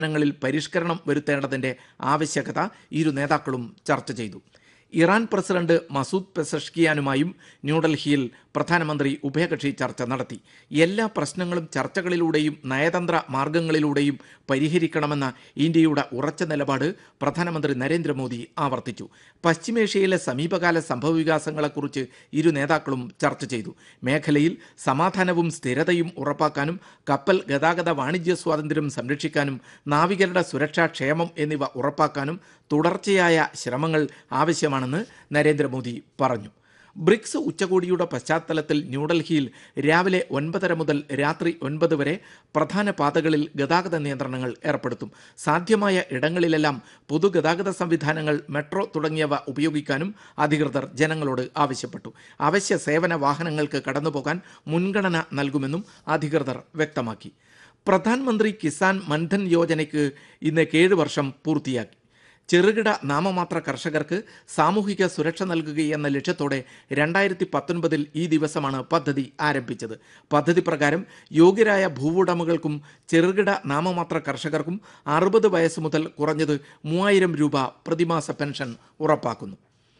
ങ്ങളിൽ പരിഷ്കരണം വരുത്തേണ്ടതിന്റെ ആവശ്യകത ഇരു നേതാക്കളും ചർച്ച ചെയ്തു ഇറാൻ പ്രസിഡന്റ് മസൂദ് പെസഷ്കിയാനുമായും ന്യൂഡൽഹിയിൽ പ്രധാനമന്ത്രി ഉഭയകക്ഷി ചർച്ച നടത്തി എല്ലാ പ്രശ്നങ്ങളും ചർച്ചകളിലൂടെയും നയതന്ത്ര മാർഗങ്ങളിലൂടെയും പരിഹരിക്കണമെന്ന ഇന്ത്യയുടെ ഉറച്ച നിലപാട് പ്രധാനമന്ത്രി നരേന്ദ്രമോദി ആവർത്തിച്ചു പശ്ചിമേഷ്യയിലെ സമീപകാല സംഭവവികാസങ്ങളെക്കുറിച്ച് ഇരു നേതാക്കളും ചർച്ച ചെയ്തു മേഖലയിൽ സമാധാനവും സ്ഥിരതയും ഉറപ്പാക്കാനും കപ്പൽ ഗതാഗത വാണിജ്യ സ്വാതന്ത്ര്യം സംരക്ഷിക്കാനും നാവികരുടെ സുരക്ഷാ ക്ഷേമം എന്നിവ ഉറപ്പാക്കാനും തുടർച്ചയായ ശ്രമങ്ങൾ ആവശ്യമാണെന്ന് നരേന്ദ്രമോദി പറഞ്ഞു ബ്രിക്സ് ഉച്ചകോടിയുടെ പശ്ചാത്തലത്തിൽ ന്യൂഡൽഹിയിൽ രാവിലെ ഒൻപതര മുതൽ രാത്രി ഒൻപത് വരെ പ്രധാന പാതകളിൽ ഗതാഗത നിയന്ത്രണങ്ങൾ ഏർപ്പെടുത്തും സാധ്യമായ ഇടങ്ങളിലെല്ലാം പൊതുഗതാഗത സംവിധാനങ്ങൾ മെട്രോ തുടങ്ങിയവ ഉപയോഗിക്കാനും അധികൃതർ ജനങ്ങളോട് ആവശ്യപ്പെട്ടു അവശ്യ സേവന വാഹനങ്ങൾക്ക് കടന്നുപോകാൻ മുൻഗണന നൽകുമെന്നും അധികൃതർ വ്യക്തമാക്കി പ്രധാനമന്ത്രി കിസാൻ മൻധൻ യോജനയ്ക്ക് ഇന്ന് ഏഴ് വർഷം പൂർത്തിയാക്കി ചെറുകിട നാമമാത്ര കർഷകർക്ക് സാമൂഹിക സുരക്ഷ നൽകുകയെന്ന ലക്ഷ്യത്തോടെ രണ്ടായിരത്തി പത്തൊൻപതിൽ ഈ ദിവസമാണ് പദ്ധതി ആരംഭിച്ചത് പദ്ധതി പ്രകാരം യോഗ്യരായ ഭൂവുടമകൾക്കും ചെറുകിട നാമമാത്ര കർഷകർക്കും അറുപത് വയസ്സ് മുതൽ കുറഞ്ഞത് മൂവായിരം രൂപ പ്രതിമാസ പെൻഷൻ ഉറപ്പാക്കുന്നു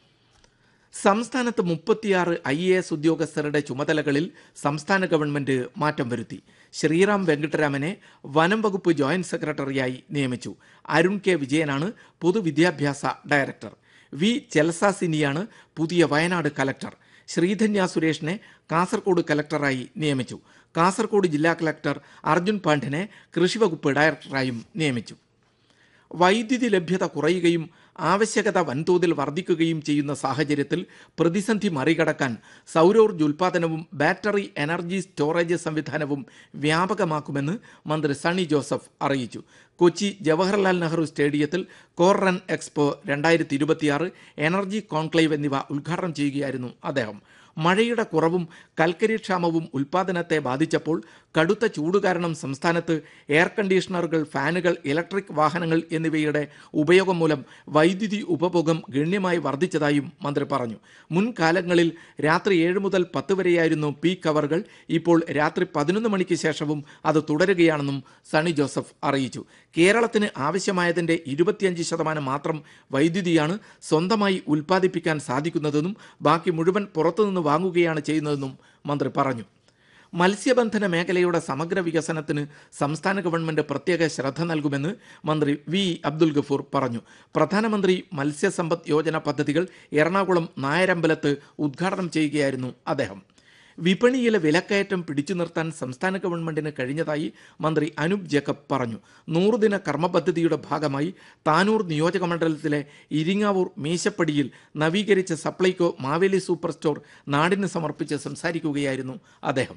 സംസ്ഥാനത്ത് മുപ്പത്തിയാറ് ഐ എ എസ് ഉദ്യോഗസ്ഥരുടെ ചുമതലകളിൽ സംസ്ഥാന ഗവൺമെന്റ് മാറ്റം വരുത്തി ശ്രീറാം വെങ്കിട്ടരാമനെ വനം വകുപ്പ് ജോയിന്റ് സെക്രട്ടറിയായി നിയമിച്ചു അരുൺ കെ വിജയനാണ് പൊതുവിദ്യാഭ്യാസ ഡയറക്ടർ വി ചെൽസാസിനിയാണ് പുതിയ വയനാട് കലക്ടർ ശ്രീധന്യ സുരേഷിനെ കാസർഗോഡ് കലക്ടറായി നിയമിച്ചു കാസർഗോഡ് ജില്ലാ കലക്ടർ അർജുൻ പാണ്ഡ്യനെ കൃഷിവകുപ്പ് ഡയറക്ടറായും നിയമിച്ചു വൈദ്യുതി ലഭ്യത കുറയുകയും ആവശ്യകത വൻതോതിൽ വർദ്ധിക്കുകയും ചെയ്യുന്ന സാഹചര്യത്തിൽ പ്രതിസന്ധി മറികടക്കാൻ സൗരോർജ്ജ ഉൽപാദനവും ബാറ്ററി എനർജി സ്റ്റോറേജ് സംവിധാനവും വ്യാപകമാക്കുമെന്ന് മന്ത്രി സണ്ണി ജോസഫ് അറിയിച്ചു കൊച്ചി ജവഹർലാൽ നെഹ്റു സ്റ്റേഡിയത്തിൽ കോർ റൺ എക്സ്പോ രണ്ടായിരത്തി ഇരുപത്തിയാറ് എനർജി കോൺക്ലേവ് എന്നിവ ഉദ്ഘാടനം ചെയ്യുകയായിരുന്നു അദ്ദേഹം മഴയുടെ കുറവും കൽക്കരി ക്ഷാമവും ഉൽപാദനത്തെ ബാധിച്ചപ്പോൾ കടുത്ത ചൂട് കാരണം സംസ്ഥാനത്ത് എയർ കണ്ടീഷണറുകൾ ഫാനുകൾ ഇലക്ട്രിക് വാഹനങ്ങൾ എന്നിവയുടെ ഉപയോഗം മൂലം വൈദ്യുതി ഉപഭോഗം ഗണ്യമായി വർദ്ധിച്ചതായും മന്ത്രി പറഞ്ഞു മുൻകാലങ്ങളിൽ രാത്രി ഏഴ് മുതൽ പത്ത് വരെയായിരുന്നു പീക്ക് അവറുകൾ ഇപ്പോൾ രാത്രി പതിനൊന്ന് മണിക്ക് ശേഷവും അത് തുടരുകയാണെന്നും സണ്ണി ജോസഫ് അറിയിച്ചു കേരളത്തിന് ആവശ്യമായതിന്റെ ഇരുപത്തിയഞ്ച് ശതമാനം മാത്രം വൈദ്യുതിയാണ് സ്വന്തമായി ഉൽപ്പാദിപ്പിക്കാൻ സാധിക്കുന്നതെന്നും ബാക്കി മുഴുവൻ പുറത്തുനിന്ന് വാങ്ങുകയാണ് ചെയ്യുന്നതെന്നും മന്ത്രി പറഞ്ഞു മത്സ്യബന്ധന മേഖലയുടെ സമഗ്ര വികസനത്തിന് സംസ്ഥാന ഗവൺമെന്റ് പ്രത്യേക ശ്രദ്ധ നൽകുമെന്ന് മന്ത്രി വി അബ്ദുൽ ഗഫൂർ പറഞ്ഞു പ്രധാനമന്ത്രി മത്സ്യസമ്പദ് യോജന പദ്ധതികൾ എറണാകുളം നായരമ്പലത്ത് ഉദ്ഘാടനം ചെയ്യുകയായിരുന്നു അദ്ദേഹം വിപണിയിലെ വിലക്കയറ്റം പിടിച്ചു നിർത്താൻ സംസ്ഥാന ഗവൺമെന്റിന് കഴിഞ്ഞതായി മന്ത്രി അനൂപ് ജേക്കബ് പറഞ്ഞു നൂറുദിന കർമ്മപദ്ധതിയുടെ ഭാഗമായി താനൂർ നിയോജക മണ്ഡലത്തിലെ ഇരിങ്ങാവൂർ മീശപ്പടിയിൽ നവീകരിച്ച സപ്ലൈകോ മാവേലി സൂപ്പർ സ്റ്റോർ നാടിന് സമർപ്പിച്ച് സംസാരിക്കുകയായിരുന്നു അദ്ദേഹം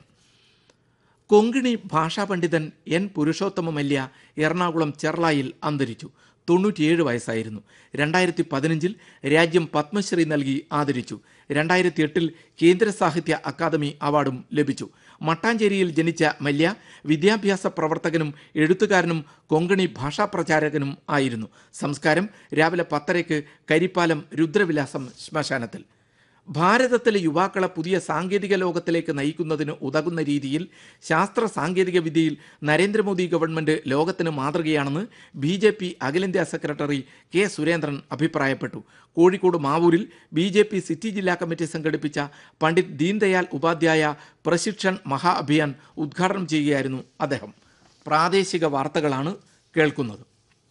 കൊങ്കിണി ഭാഷാ പണ്ഡിതൻ എൻ പുരുഷോത്തമ മല്യ എറണാകുളം ചെർളായിൽ അന്തരിച്ചു തൊണ്ണൂറ്റിയേഴ് വയസ്സായിരുന്നു രണ്ടായിരത്തി പതിനഞ്ചിൽ രാജ്യം പത്മശ്രീ നൽകി ആദരിച്ചു രണ്ടായിരത്തി എട്ടിൽ കേന്ദ്ര സാഹിത്യ അക്കാദമി അവാർഡും ലഭിച്ചു മട്ടാഞ്ചേരിയിൽ ജനിച്ച മല്യ വിദ്യാഭ്യാസ പ്രവർത്തകനും എഴുത്തുകാരനും കൊങ്കണി ഭാഷാ പ്രചാരകനും ആയിരുന്നു സംസ്കാരം രാവിലെ പത്തരയ്ക്ക് കരിപ്പാലം രുദ്രവിലാസം ശ്മശാനത്തിൽ ഭാരതത്തിലെ യുവാക്കളെ പുതിയ സാങ്കേതിക ലോകത്തിലേക്ക് നയിക്കുന്നതിന് ഉതകുന്ന രീതിയിൽ ശാസ്ത്ര സാങ്കേതിക വിദ്യയിൽ നരേന്ദ്രമോദി ഗവൺമെന്റ് ലോകത്തിന് മാതൃകയാണെന്ന് ബി ജെ പി അഖിലേന്ത്യാ സെക്രട്ടറി കെ സുരേന്ദ്രൻ അഭിപ്രായപ്പെട്ടു കോഴിക്കോട് മാവൂരിൽ ബി ജെ പി സിറ്റി ജില്ലാ കമ്മിറ്റി സംഘടിപ്പിച്ച പണ്ഡിറ്റ് ദീൻദയാൽ ഉപാധ്യായ പ്രശിക്ഷൺ മഹാ അഭിയാൻ ഉദ്ഘാടനം ചെയ്യുകയായിരുന്നു അദ്ദേഹം പ്രാദേശിക വാർത്തകളാണ് കേൾക്കുന്നത്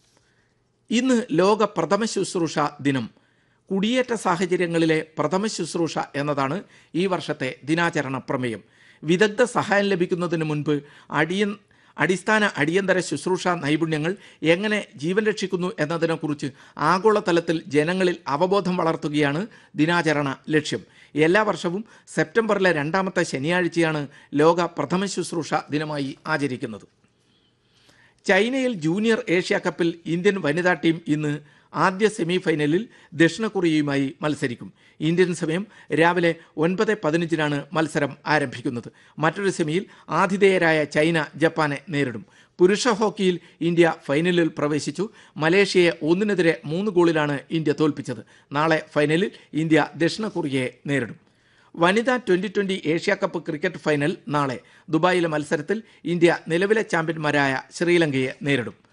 ഇന്ന് ലോക പ്രഥമ ശുശ്രൂഷ ദിനം കുടിയേറ്റ സാഹചര്യങ്ങളിലെ പ്രഥമ ശുശ്രൂഷ എന്നതാണ് ഈ വർഷത്തെ ദിനാചരണ പ്രമേയം വിദഗ്ധ സഹായം ലഭിക്കുന്നതിന് മുൻപ് അടിയൻ അടിസ്ഥാന അടിയന്തര ശുശ്രൂഷ നൈപുണ്യങ്ങൾ എങ്ങനെ ജീവൻ രക്ഷിക്കുന്നു എന്നതിനെക്കുറിച്ച് ആഗോളതലത്തിൽ ജനങ്ങളിൽ അവബോധം വളർത്തുകയാണ് ദിനാചരണ ലക്ഷ്യം എല്ലാ വർഷവും സെപ്റ്റംബറിലെ രണ്ടാമത്തെ ശനിയാഴ്ചയാണ് ലോക പ്രഥമ ശുശ്രൂഷ ദിനമായി ആചരിക്കുന്നത് ചൈനയിൽ ജൂനിയർ ഏഷ്യ കപ്പിൽ ഇന്ത്യൻ വനിതാ ടീം ഇന്ന് ആദ്യ സെമി ഫൈനലിൽ ദക്ഷിണ കൊറിയയുമായി മത്സരിക്കും ഇന്ത്യൻ സമയം രാവിലെ ഒൻപത് പതിനഞ്ചിനാണ് മത്സരം ആരംഭിക്കുന്നത് മറ്റൊരു സെമിയിൽ ആതിഥേയരായ ചൈന ജപ്പാനെ നേരിടും പുരുഷ ഹോക്കിയിൽ ഇന്ത്യ ഫൈനലിൽ പ്രവേശിച്ചു മലേഷ്യയെ ഒന്നിനെതിരെ മൂന്ന് ഗോളിലാണ് ഇന്ത്യ തോൽപ്പിച്ചത് നാളെ ഫൈനലിൽ ഇന്ത്യ ദക്ഷിണ കൊറിയയെ നേരിടും വനിതാ twenty twenty Asia cup cricket final നാളെ ദുബായിലെ മത്സരത്തിൽ ഇന്ത്യ നിലവിലെ ചാമ്പ്യന്മാരായ ശ്രീലങ്കയെ നേരിടും